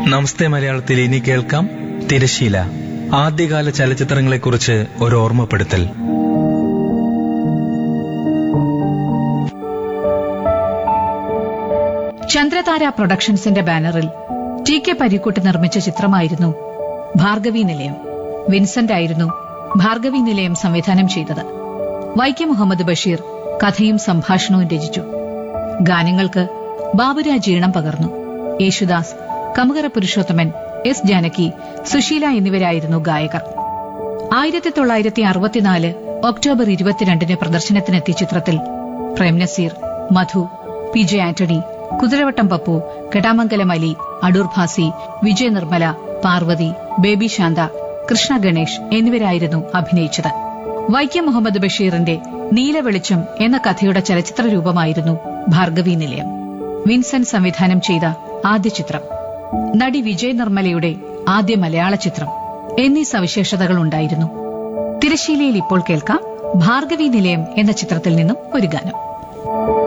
നമസ്തേ മലയാളത്തിൽ ഇനി കേൾക്കാം തിരശീല ആദ്യകാല ചലച്ചിത്രങ്ങളെക്കുറിച്ച് ഒരു ഓർമ്മപ്പെടുത്തൽ ചന്ദ്രതാര പ്രൊഡക്ഷൻസിന്റെ ബാനറിൽ ടി കെ പരീക്കുട്ട് നിർമ്മിച്ച ചിത്രമായിരുന്നു ഭാർഗവി നിലയം വിൻസെന്റ് ആയിരുന്നു ഭാർഗവി നിലയം സംവിധാനം ചെയ്തത് വൈക്കം മുഹമ്മദ് ബഷീർ കഥയും സംഭാഷണവും രചിച്ചു ഗാനങ്ങൾക്ക് ബാബുരാജ് ഈണം പകർന്നു യേശുദാസ് കമുകറ പുരുഷോത്തമൻ എസ് ജാനകി സുശീല എന്നിവരായിരുന്നു ഗായകർ ആയിരത്തി തൊള്ളായിരത്തി അറുപത്തിനാല് ഒക്ടോബർ ഇരുപത്തിരണ്ടിന് പ്രദർശനത്തിനെത്തിയ ചിത്രത്തിൽ Prem Nazir Madhu P J Antony Kuthiravattam Pappu Kedamangalam Ali Adoor Bhasi Vijaya Nirmala Parvathy baby Shantha Krishna Ganesh എന്നിവരായിരുന്നു അഭിനയിച്ചത് വൈക്കം മുഹമ്മദ് ബഷീറിന്റെ നീലവെളിച്ചം എന്ന കഥയുടെ ചലച്ചിത്ര രൂപമായിരുന്നു ഭാർഗവി നിലയം വിൻസെന്റ് സംവിധാനം ചെയ്ത ആദ്യ ചിത്രം നടി വിജയ് നിർമ്മലയുടെ ആദ്യ മലയാള ചിത്രം എന്നീ സവിശേഷതകൾ ഉണ്ടായിരുന്നു തിരശീലയിൽ ഇപ്പോൾ കേൾക്കാം ഭാർഗവി നിലയം എന്ന ചിത്രത്തിൽ നിന്നും ഒരു ഗാനം